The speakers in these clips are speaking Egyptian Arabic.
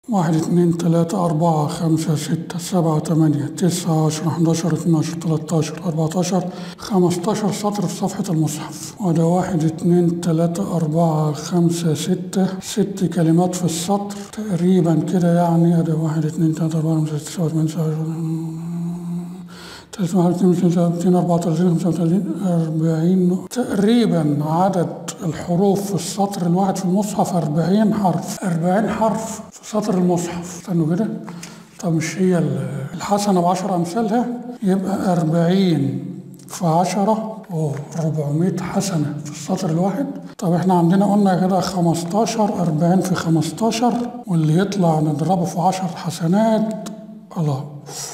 واحد اتنين تلاتة أربعة خمسة ستة سبعة تمانية تسعة عشرة حداشر اتناشر تلاتاشر أربعتاشر خمستاشر سطر في صفحة المصحف وده واحد اتنين تلاتة أربعة خمسة ستة ست كلمات في السطر تقريبا كده يعني ده واحد اتنين تلاتة أربعة خمسة ستة سبعة تمانية تسعة تلاتة واحد اتنين تلاتين أربعة وتلاتين خمسة وتلاتين أربعين تقريبا عدد الحروف في السطر الواحد في المصحف أربعين حرف أربعين حرف في سطر المصحف استنوا كده طب مش هي الحسنة بعشر أمثالها يبقى أربعين في عشرة أوه 400 حسنة في السطر الواحد طب احنا عندنا قلنا كده 15 40 في 15 واللي يطلع نضربه في 10 حسنات الله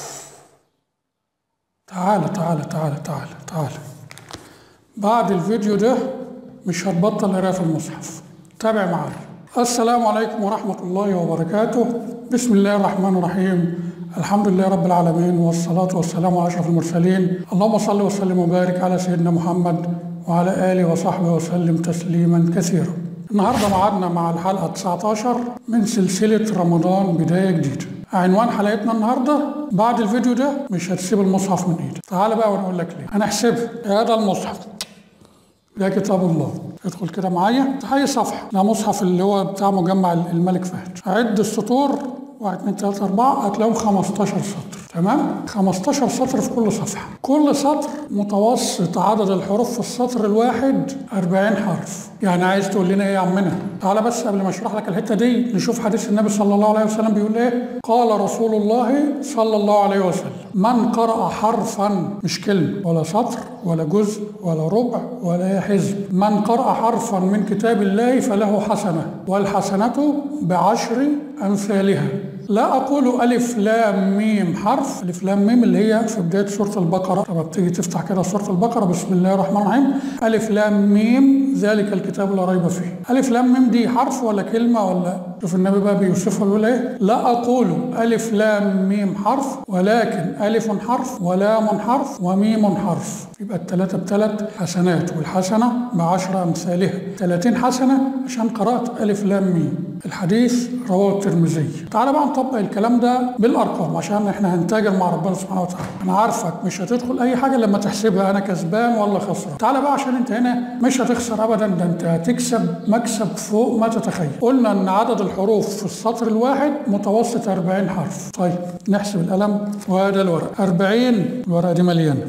تعالى تعالى تعالى تعالى تعالى بعد الفيديو ده مش هتبطل قراءة في المصحف تابع معايا السلام عليكم ورحمة الله وبركاته بسم الله الرحمن الرحيم الحمد لله رب العالمين والصلاة والسلام على أشرف المرسلين اللهم صل وسلم وبارك على سيدنا محمد وعلى آله وصحبه وسلم تسليما كثيرا النهارده معادنا مع الحلقة 19 من سلسلة رمضان بداية جديدة عنوان حلقتنا النهارده بعد الفيديو ده مش هتسيب المصحف من ايدك تعال بقى ونقول لك ليه هنحسبها هذا المصحف ده كتاب الله ادخل كده معايا اي صفحه ده مصحف اللي هو بتاع مجمع الملك فهد عد السطور 1 2 3 4 هتلاقيهم 15 سطر تمام 15 سطر في كل صفحه كل سطر متوسط عدد الحروف في السطر الواحد 40 حرف يعني عايز تقول لنا ايه يا عمنا تعالى بس قبل ما اشرح لك الحته دي نشوف حديث النبي صلى الله عليه وسلم بيقول ايه قال رسول الله صلى الله عليه وسلم من قرأ حرفا مش كلمه ولا سطر ولا جزء ولا ربع ولا حزب من قرأ حرفا من كتاب الله فله حسنه والحسنه بعشر امثالها لا أقول ألف لام ميم حرف ألف لام ميم اللي هي في بداية سورة البقرة لما بتيجي تفتح كده سورة البقرة بسم الله الرحمن الرحيم ألف لام ميم ذلك الكتاب لا ريب فيه ألف لام ميم دي حرف ولا كلمة ولا شوف النبي بقى بيوصفها بيقول إيه لا أقول ألف لام ميم حرف ولكن ألف حرف ولام حرف وميم حرف يبقى الثلاثة بثلاث حسنات والحسنة بعشر أمثالها 30 حسنة عشان قرأت ألف لام ميم الحديث رواه الترمذي تعال بقى نطبق الكلام ده بالارقام عشان احنا هنتاجر مع ربنا سبحانه وتعالى انا عارفك مش هتدخل اي حاجه لما تحسبها انا كسبان ولا خسران تعال بقى عشان انت هنا مش هتخسر ابدا ده انت هتكسب مكسب فوق ما تتخيل قلنا ان عدد الحروف في السطر الواحد متوسط 40 حرف طيب نحسب القلم وهذا الورق 40 الورقه دي مليانه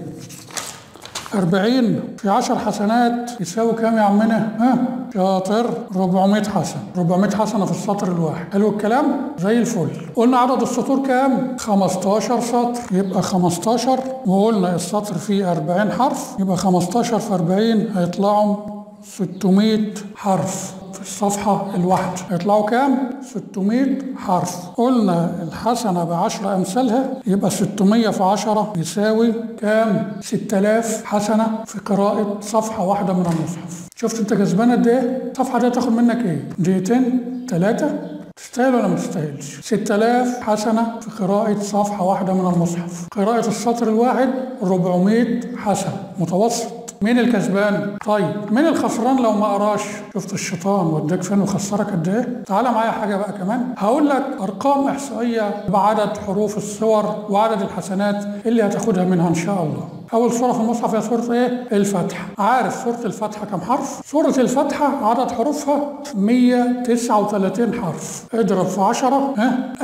40 في 10 حسنات يساوي كام يا عمنا؟ ها؟ شاطر 400 حسنة 400 حسنة في السطر الواحد حلو الكلام؟ زي الفل قلنا عدد السطور كام؟ 15 سطر يبقى 15 وقلنا السطر فيه 40 حرف يبقى 15 في 40 هيطلعوا 600 حرف في الصفحة الواحدة هيطلعوا كام؟ 600 حرف قلنا الحسنة بعشر أمثالها يبقى 600 في 10 يساوي كام؟ 6000 حسنة في قراءة صفحة واحدة من المصحف شفت انت كسبان قد ايه؟ الصفحة دي هتاخد منك ايه؟ دقيقتين؟ ثلاثة؟ تستاهل ولا ما تستاهلش؟ 6000 حسنة في قراءة صفحة واحدة من المصحف قراءة السطر الواحد 400 حسنة متوسط مين الكسبان؟ طيب مين الخسران لو ما قراش؟ شفت الشيطان وداك فين وخسرك قد ايه؟ تعالى معايا حاجه بقى كمان هقول لك ارقام احصائيه بعدد حروف السور وعدد الحسنات اللي هتاخدها منها ان شاء الله. اول سوره في المصحف هي سوره ايه؟ الفاتحه. عارف سوره الفاتحه كم حرف؟ سوره الفاتحه عدد حروفها 139 حرف. اضرب في 10 ها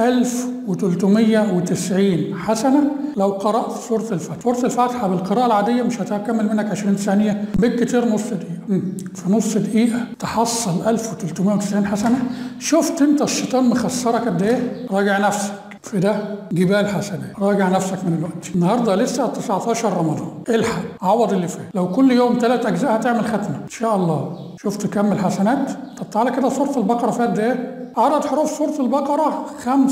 1390 حسنه لو قرات سوره الفاتحه. سوره الفاتحه بالقراءه العاديه مش هتكمل منك 20 ثانيه بالكتير نص دقيقه. في نص دقيقه تحصل 1390 حسنه. شفت انت الشيطان مخسرك قد ايه؟ راجع نفسك. في ده جبال حسنات راجع نفسك من الوقت النهارده لسه 19 رمضان الحق عوض اللي فات لو كل يوم ثلاث اجزاء هتعمل ختمه ان شاء الله شفت كم الحسنات طب تعالى كده سوره البقره فات ده ايه عدد حروف سوره البقره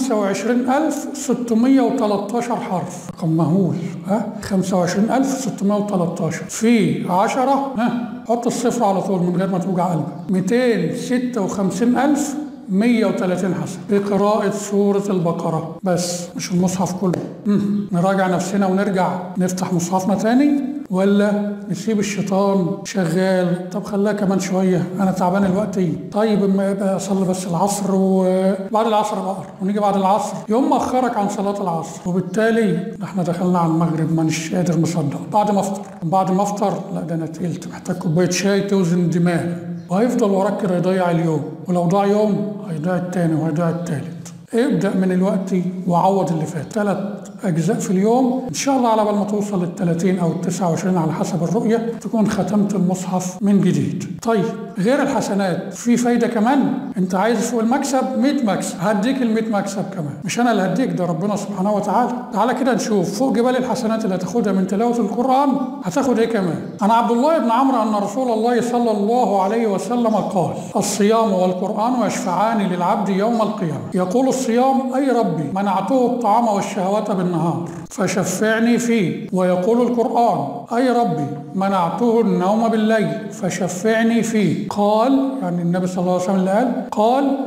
25613 حرف رقم مهول ها 25613 في 10 ها حط الصفر على طول من غير ما توجع قلبك 256000 130 حسنة بقراءة سورة البقرة بس مش المصحف كله مم. نراجع نفسنا ونرجع نفتح مصحفنا تاني ولا نسيب الشيطان شغال طب خليها كمان شوية أنا تعبان الوقت طيب اما يبقى أصلي بس العصر وبعد العصر بقرا ونيجي بعد العصر يوم مأخرك عن صلاة العصر وبالتالي احنا دخلنا على المغرب مانيش قادر مصدق بعد ما افطر بعد ما افطر لا ده أنا تقلت محتاج كوباية شاي توزن الدماغ وهيفضل وراك كده يضيع اليوم ولو ضاع يوم هيضيع التاني وهيضيع التالت ابدأ من الوقت وعوض اللي فات ثلاث أجزاء في اليوم إن شاء الله على بال ما توصل لل 30 أو ال 29 على حسب الرؤية تكون ختمت المصحف من جديد. طيب غير الحسنات في فايدة كمان أنت عايز فوق المكسب 100 مكسب هديك ال 100 مكسب كمان مش أنا اللي هديك ده ربنا سبحانه وتعالى. تعالى كده نشوف فوق جبال الحسنات اللي هتاخدها من تلاوة القرآن هتاخد إيه كمان؟ عن عبد الله بن عمرو أن رسول الله صلى الله عليه وسلم قال: الصيام والقرآن يشفعان للعبد يوم القيامة. يقول الصيام أي ربي منعته الطعام والشهوات بالنهار فشفعني فيه ويقول القرآن أي ربي منعته النوم بالليل فشفعني فيه قال يعني النبي صلى الله عليه وسلم اللي قال قال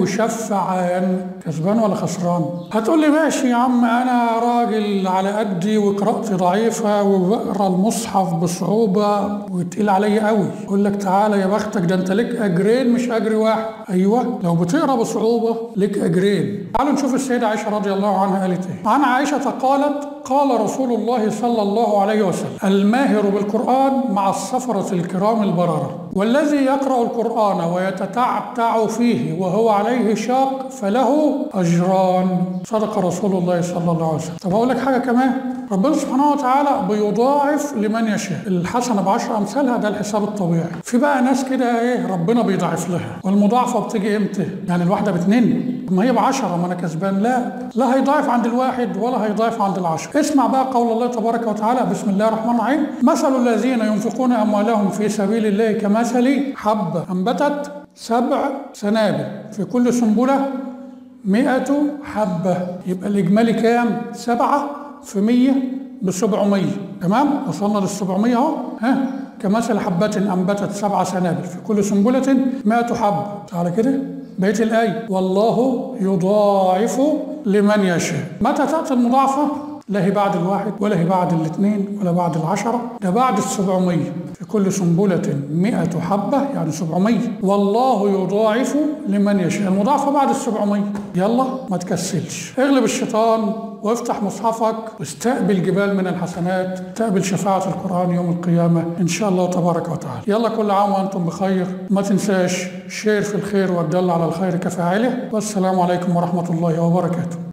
فيشفعان كسبان ولا خسران هتقول لي ماشي يا عم أنا راجل على قدي وقراءتي ضعيفة وبقرا المصحف بصعوبة وتقيل عليا قوي أقول لك تعالى يا بختك ده أنت لك أجرين مش أجر واحد أيوه لو بتقرا بصعوبة لك أجرين تعالوا نشوف السيدة عائشة رضي الله عنها قالت إيه عن عائشة قالت قال رسول الله صلى الله عليه وسلم الماهر بالقرآن مع السفرة الكرام البررة والذي يقرأ القرآن ويتتعتع فيه وهو عليه شاق فله أجران صدق رسول الله صلى الله عليه وسلم طب أقول لك حاجة كمان ربنا سبحانه وتعالى بيضاعف لمن يشاء الحسنة بعشر أمثالها ده الحساب الطبيعي في بقى ناس كده إيه ربنا بيضاعف لها والمضاعفة بتيجي إمتى يعني الواحدة باتنين ما هي بعشرة ما أنا كسبان لا لا هيضاعف عند الواحد ولا هيضاعف عند العشر اسمع بقى قول الله تبارك وتعالى بسم الله الرحمن الرحيم مثل الذين ينفقون أموالهم في سبيل الله كمثل حبة أنبتت سبع سنابل في كل سنبلة مئة حبة يبقى الإجمالي كام؟ سبعة في مية بسبعمية تمام؟ وصلنا للسبعمية أهو ها كمثل حبة أنبتت سبع سنابل في كل سنبلة مئة حبة تعالى كده بقية الآية والله يضاعف لمن يشاء متى تأتي المضاعفة؟ لا هي بعد الواحد ولا هي بعد الاثنين ولا بعد العشرة ده بعد السبعمية في كل سنبلة مئة حبة يعني سبعمية والله يضاعف لمن يشاء المضاعفة بعد السبعمية يلا ما تكسلش اغلب الشيطان وافتح مصحفك واستقبل جبال من الحسنات تقبل شفاعة القرآن يوم القيامة إن شاء الله تبارك وتعالى يلا كل عام وأنتم بخير ما تنساش شير في الخير والدل على الخير كفاعله والسلام عليكم ورحمة الله وبركاته